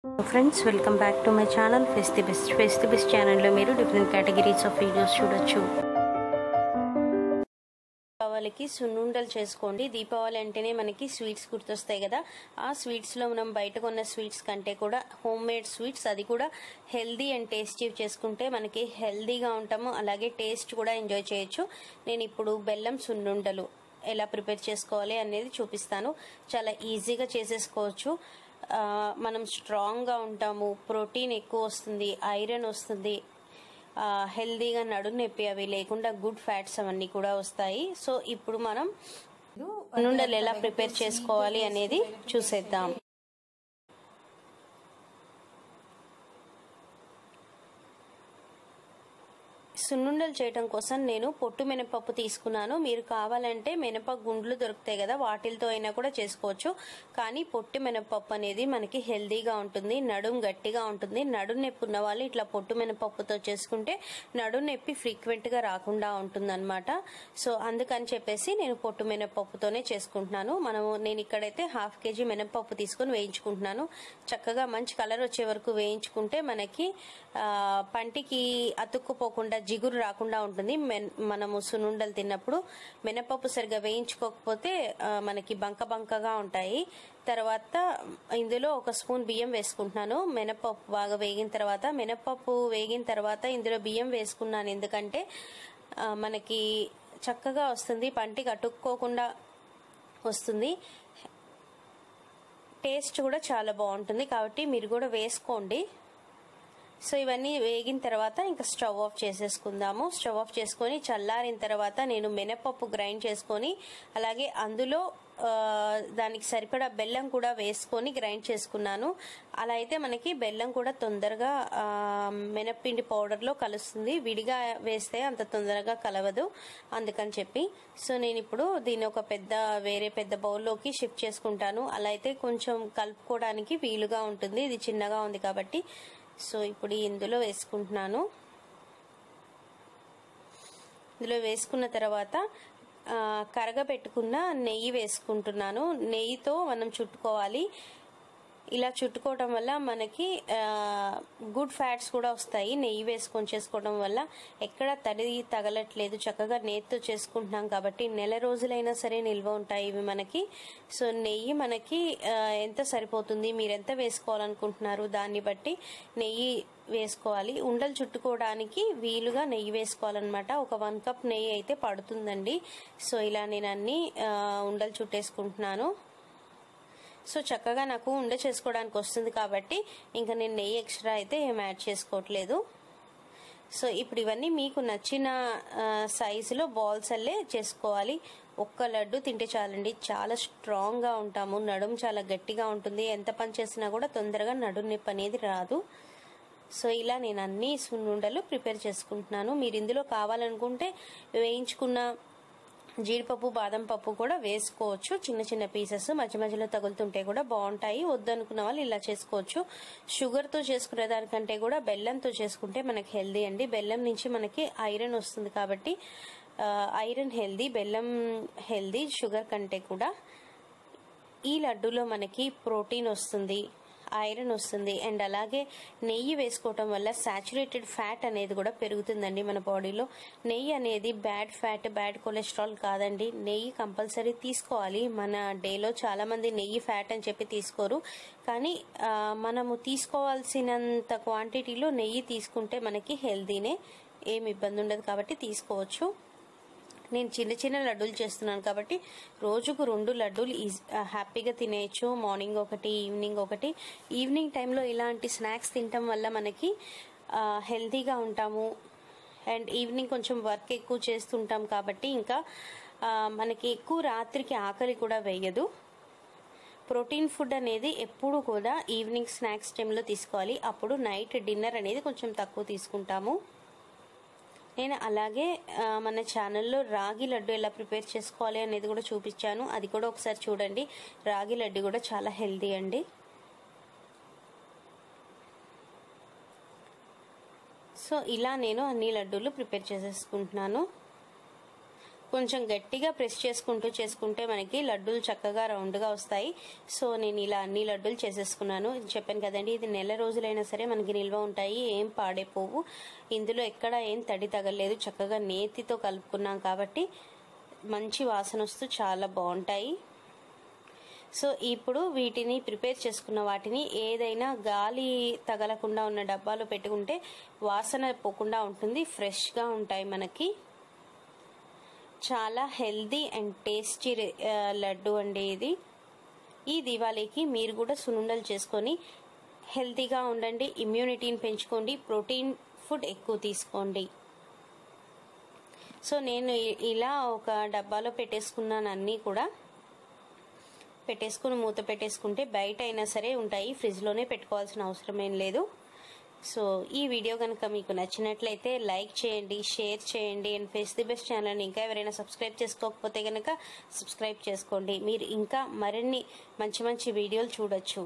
friends welcome back to my channel face the best face the best ఛానల్లో మీరు different categories of videos చూడొచ్చు దీపావళికి సున్నుండలు చేసుకోండి దీపావళి అంటేనే మనకి స్వీట్స్ గుర్తొస్తాయి కదా ఆ స్వీట్స్లో మనం బయట కొన్న స్వీట్స్ కంటే కూడా హోమ్ మేడ్ స్వీట్స్ అది కూడా హెల్దీ అండ్ టేస్టీ చేసుకుంటే మనకి హెల్దీగా ఉంటాము అలాగే టేస్ట్ కూడా ఎంజాయ్ చేయొచ్చు నేను ఇప్పుడు బెల్లం సున్నుండలు ఎలా ప్రిపేర్ చేసుకోవాలి అనేది చూపిస్తాను చాలా ఈజీగా చేసేసుకోవచ్చు ఆ, మనం స్ట్రాంగ్గా ఉంటాము ప్రోటీన్ ఎక్కువ వస్తుంది ఐరన్ వస్తుంది ఆ, హెల్దీగా నడు నొప్పి అవి లేకుండా గుడ్ ఫ్యాట్స్ అవన్నీ కూడా వస్తాయి సో ఇప్పుడు మనం నుండలు ఎలా ప్రిపేర్ చేసుకోవాలి అనేది చూసేద్దాం సున్నుండలు చేయడం కోసం నేను పొట్టు మినపప్పు తీసుకున్నాను మీరు కావాలంటే మినప గుండ్లు దొరుకుతాయి కదా వాటిలతో అయినా కూడా చేసుకోవచ్చు కానీ పొట్టు మినపప్పు అనేది మనకి హెల్దీగా ఉంటుంది నడుం గట్టిగా ఉంటుంది నడుం నొప్పి ఉన్న వాళ్ళు ఇట్లా పొట్టు మినపప్పుతో చేసుకుంటే నడుం నొప్పి ఫ్రీక్వెంట్గా రాకుండా ఉంటుందన్నమాట సో అందుకని చెప్పేసి నేను పొట్టు మినపప్పుతోనే చేసుకుంటున్నాను మనము నేను ఇక్కడైతే హాఫ్ కేజీ మినపప్పు తీసుకొని వేయించుకుంటున్నాను చక్కగా మంచి కలర్ వచ్చే వరకు వేయించుకుంటే మనకి ఆ, పంటికి అతుక్కుపోకుండా జిగురు రాకుండా ఉంటుంది మెన్- మనము సునుండలు తిన్నప్పుడు మినపప్పు సరిగా వేయించుకోకపోతే ఆ, మనకి బంక బంకగా ఉంటాయి తర్వాత ఇందులో ఒక స్పూన్ బియ్యం వేసుకుంటున్నాను మినపప్పు బాగా వేగిన తర్వాత మినపప్పు వేగిన తర్వాత ఇందులో బియ్యం వేసుకున్నాను ఎందుకంటే ఆ, మనకి చక్కగా వస్తుంది పంటికి అతుక్కోకుండా వస్తుంది టేస్ట్ కూడా చాలా బాగుంటుంది కాబట్టి మీరు కూడా వేసుకోండి సో ఇవన్నీ వేగిన తర్వాత ఇంకా స్టవ్ ఆఫ్ చేసేసుకుందాము స్టవ్ ఆఫ్ చేసుకొని చల్లారిన తర్వాత నేను మినపప్పు గ్రైండ్ చేసుకొని అలాగే అందులో ఆ, దానికి సరిపడా బెల్లం కూడా వేసుకొని గ్రైండ్ చేసుకున్నాను అలా అయితే మనకి బెల్లం కూడా తొందరగా ఆ, మినప్పిండి పౌడర్లో కలుస్తుంది విడిగా వేస్తే అంత తొందరగా కలవదు అందుకని చెప్పి సో నేను ఇప్పుడు దీన్ని ఒక పెద్ద వేరే పెద్ద బౌల్లోకి షిఫ్ట్ చేసుకుంటాను అలా అయితే కొంచెం కలుపుకోవడానికి వీలుగా ఉంటుంది ఇది చిన్నగా ఉంది కాబట్టి సో ఇప్పుడు ఇందులో వేసుకుంటున్నాను ఇందులో వేసుకున్న తర్వాత ఆ, కరగబెట్టుకున్న నెయ్యి వేసుకుంటున్నాను నెయ్యితో మనం చుట్టుకోవాలి ఇలా చుట్టుకోవడం వల్ల మనకి గుడ్ ఫ్యాట్స్ కూడా వస్తాయి నెయ్యి వేసుకొని చేసుకోవడం వల్ల ఎక్కడ తడి తగలట్లేదు చక్కగా నేతితో చేసుకుంటున్నాం కాబట్టి నెల రోజులైనా సరే నిల్వ ఉంటాయి ఇవి మనకి సో నెయ్యి మనకి ఆ, ఎంత సరిపోతుంది మీరు ఎంత వేసుకోవాలనుకుంటున్నారు దాన్ని బట్టి నెయ్యి వేసుకోవాలి ఉండలు చుట్టుకోవడానికి వీలుగా నెయ్యి వేసుకోవాలన్నమాట ఒక వన్ కప్ నెయ్యి అయితే పడుతుందండి సో ఇలా నేను అన్ని ఆ, ఉండలు చుట్టేసుకుంటున్నాను సో చక్కగా నాకు ఉండ చేసుకోవడానికి వస్తుంది కాబట్టి ఇంకా నేను నెయ్యి ఎక్స్ట్రా అయితే ఏం యాడ్ చేసుకోవట్లేదు సో ఇప్పుడు ఇవన్నీ మీకు నచ్చిన ఆ, సైజులో బాల్స్ అల్లే చేసుకోవాలి ఒక్క లడ్డు తింటే చాలండి చాలా స్ట్రాంగ్గా ఉంటాము నడుం చాలా గట్టిగా ఉంటుంది ఎంత పని చేసినా కూడా తొందరగా నడుం నొప్పి అనేది రాదు సో ఇలా నేను అన్ని సున్నుండలు ప్రిపేర్ చేసుకుంటున్నాను మీరు ఇందులో కావాలనుకుంటే వేయించుకున్న జీడిపప్పు బాదం పప్పు కూడా వేసుకోవచ్చు చిన్న చిన్న పీసెస్ మధ్య మధ్యలో తగులుతుంటే కూడా బాగుంటాయి వద్దనుకున్న వాళ్ళు ఇలా చేసుకోవచ్చు షుగర్తో చేసుకునే దానికంటే కూడా బెల్లంతో చేసుకుంటే మనకి హెల్దీ అండి బెల్లం నుంచి మనకి ఐరన్ వస్తుంది కాబట్టి ఆ, ఐరన్ హెల్దీ బెల్లం హెల్దీ షుగర్ కంటే కూడా ఈ లడ్డూలో మనకి ప్రోటీన్ వస్తుంది ఐరన్ వస్తుంది అండ్ అలాగే నెయ్యి వేసుకోవటం వల్ల సాచురేటెడ్ ఫ్యాట్ అనేది కూడా పెరుగుతుందండి మన బాడీలో నెయ్యి అనేది బ్యాడ్ ఫ్యాట్ బ్యాడ్ కొలెస్ట్రాల్ కాదండి నెయ్యి కంపల్సరీ తీసుకోవాలి మన డేలో చాలా మంది నెయ్యి ఫ్యాట్ అని చెప్పి తీసుకోరు కానీ ఆ, మనము తీసుకోవాల్సినంత క్వాంటిటీలో నెయ్యి తీసుకుంటే మనకి హెల్దీనే ఏం ఇబ్బంది ఉండదు కాబట్టి తీసుకోవచ్చు నేను చిన్న చిన్న లడ్డూలు చేస్తున్నాను కాబట్టి రోజుకు రెండు లడ్డూలు ఈజీ హ్యాపీగా తినేయచ్చు మార్నింగ్ ఒకటి ఈవినింగ్ ఒకటి ఈవినింగ్ టైంలో ఇలాంటి స్నాక్స్ తినటం వల్ల మనకి ఆ, హెల్తీగా ఉంటాము అండ్ ఈవినింగ్ కొంచెం వర్క్ ఎక్కువ చేస్తుంటాం కాబట్టి ఇంకా ఆ, మనకి ఎక్కువ రాత్రికి ఆకలి కూడా వేయదు ప్రోటీన్ ఫుడ్ అనేది ఎప్పుడు కూడా ఈవినింగ్ స్నాక్స్ టైంలో తీసుకోవాలి అప్పుడు నైట్ డిన్నర్ అనేది కొంచెం తక్కువ తీసుకుంటాము నేను అలాగే ఆ, మన ఛానల్లో రాగి లడ్డు ఎలా ప్రిపేర్ చేసుకోవాలి అనేది కూడా చూపించాను అది కూడా ఒకసారి చూడండి రాగి లడ్డు కూడా చాలా హెల్దీ అండి సో ఇలా నేను అన్ని లడ్డూలు ప్రిపేర్ చేసేసుకుంటున్నాను కొంచెం గట్టిగా ప్రెస్ చేసుకుంటూ చేసుకుంటే మనకి లడ్డూలు చక్కగా రౌండ్గా వస్తాయి సో నేను ఇలా అన్ని లడ్డూలు చేసేసుకున్నాను చెప్పాను కదండి ఇది నెల రోజులైనా సరే మనకి నిల్వ ఉంటాయి ఏం పాడైపోవు ఇందులో ఎక్కడ ఏం తడి తగలేదు చక్కగా నేతితో కలుపుకున్నాం కాబట్టి మంచి వాసన వస్తూ చాలా బాగుంటాయి సో ఇప్పుడు వీటిని ప్రిపేర్ చేసుకున్న వాటిని ఏదైనా గాలి తగలకుండా ఉన్న డబ్బాలో పెట్టుకుంటే వాసన పోకుండా ఉంటుంది ఫ్రెష్గా ఉంటాయి మనకి చాలా హెల్దీ అండ్ టేస్టీ లడ్డు అండి ఇది ఈ దివాళీకి మీరు కూడా సునుండలు చేసుకొని హెల్తీగా ఉండండి ఇమ్యూనిటీని పెంచుకోండి ప్రోటీన్ ఫుడ్ ఎక్కువ తీసుకోండి సో నేను ఇలా ఒక డబ్బాలో పెట్టేసుకున్నాను అన్నీ కూడా పెట్టేసుకుని మూత పెట్టేసుకుంటే బయట అయినా సరే ఉంటాయి ఫ్రిడ్జ్లోనే పెట్టుకోవాల్సిన అవసరం ఏం లేదు సో ఈ వీడియో కనుక మీకు నచ్చినట్లయితే లైక్ చేయండి షేర్ చేయండి అండ్ ఫేస్ ది బెస్ట్ ఛానల్ని ఇంకా ఎవరైనా సబ్స్క్రైబ్ చేసుకోకపోతే కనుక సబ్స్క్రైబ్ చేసుకోండి మీరు ఇంకా మరిన్ని మంచి మంచి వీడియోలు చూడొచ్చు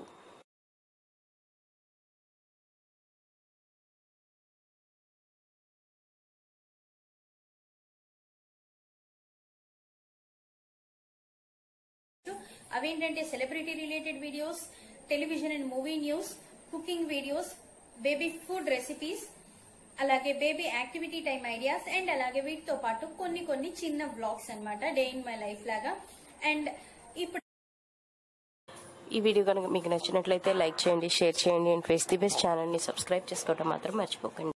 అవేంటంటే celebrity related videos television and movie news cooking videos baby food recipes అలాగే baby activity time ideas and అలాగే వీటితో పాటు కొన్ని కొన్ని చిన్న వ్లాగ్స్ అన్నమాట డే ఇన్ మై లైఫ్ లాగా అండ్ ఇప్పుడు ఈ వీడియో కనుక మీకు నచ్చినట్లయితే లైక్ చేయండి షేర్ చేయండి అండ్ ఫేస్ ది బెస్ట్ ఛానల్ని సబ్స్క్రైబ్ చేసుకోవడం మాత్రం మర్చిపోకండి